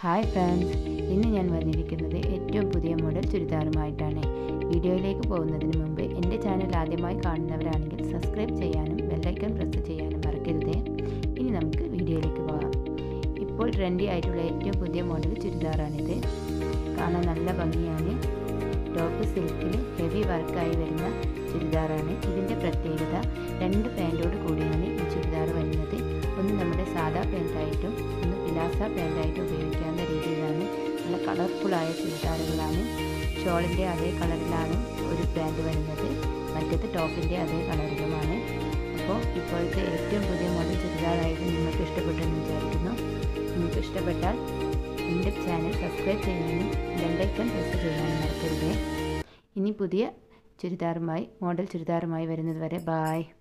hi friends ഇന്ന് ഞാൻ വന്നിരിക്കുന്നത് ഏറ്റവും പുതിയ മോഡൽ ചുരിദാറുമായിട്ടാണ് വീഡിയോയിലേക്ക് പോകുന്നതിന് മുമ്പ് എൻ്റെ ചാനൽ ആദ്യമായി കാണുന്നവരാണെങ്കിൽ സബ്സ്ക്രൈബ് ചെയ്യാനും ബെല്ലൈക്കൺ പ്രസ് ചെയ്യാനും മറക്കരുതേ ഇനി നമുക്ക് വീഡിയോയിലേക്ക് പോകാം ഇപ്പോൾ ട്രെൻഡി ആയിട്ടുള്ള ഏറ്റവും പുതിയ മോഡൽ ചുരിദാറാണിത് കാണാൻ നല്ല ഭംഗിയാണ് ടോപ്പ് സിൽക്കിൽ ഹെവി വർക്കായി വരുന്ന ചുരിദാറാണ് ഇതിൻ്റെ പ്രത്യേകത രണ്ട് പാൻറ്റോട് കൂടിയാണ് ഈ ചുരിദാർ വരുന്നത് ഒന്ന് നമ്മുടെ സാധാ പാൻറ്റായിട്ടും ഒന്ന് പിലാസ പാൻറ്റായിട്ടും ഉപയോഗിക്കാവുന്ന രീതിയിലാണ് നല്ല കളർഫുള്ളായ ചുരിദാറുകളാണ് ഷോളിൻ്റെ അതേ കളറിലാണ് ഒരു പാൻറ്റ് വരുന്നത് മറ്റേത് ടോപ്പിൻ്റെ അതേ കളറിലുമാണ് അപ്പോൾ ഇപ്പോഴത്തെ ഏറ്റവും പുതിയ മോഡൽ ചുരിദാറായിട്ട് നിങ്ങൾക്ക് ഇഷ്ടപ്പെട്ടെന്ന് വിചാരിക്കുന്നു നിങ്ങൾക്ക് ഇഷ്ടപ്പെട്ടാൽ എൻ്റെ ചാനൽ സബ്സ്ക്രൈബ് ചെയ്യാനും ബെല്ലൈക്കൺ പ്രസ് ചെയ്യാനും മറക്കരുത് ഇനി പുതിയ ചുരിദാറുമായി മോഡൽ ചുരിദാറുമായി വരുന്നത് വരെ ബായ്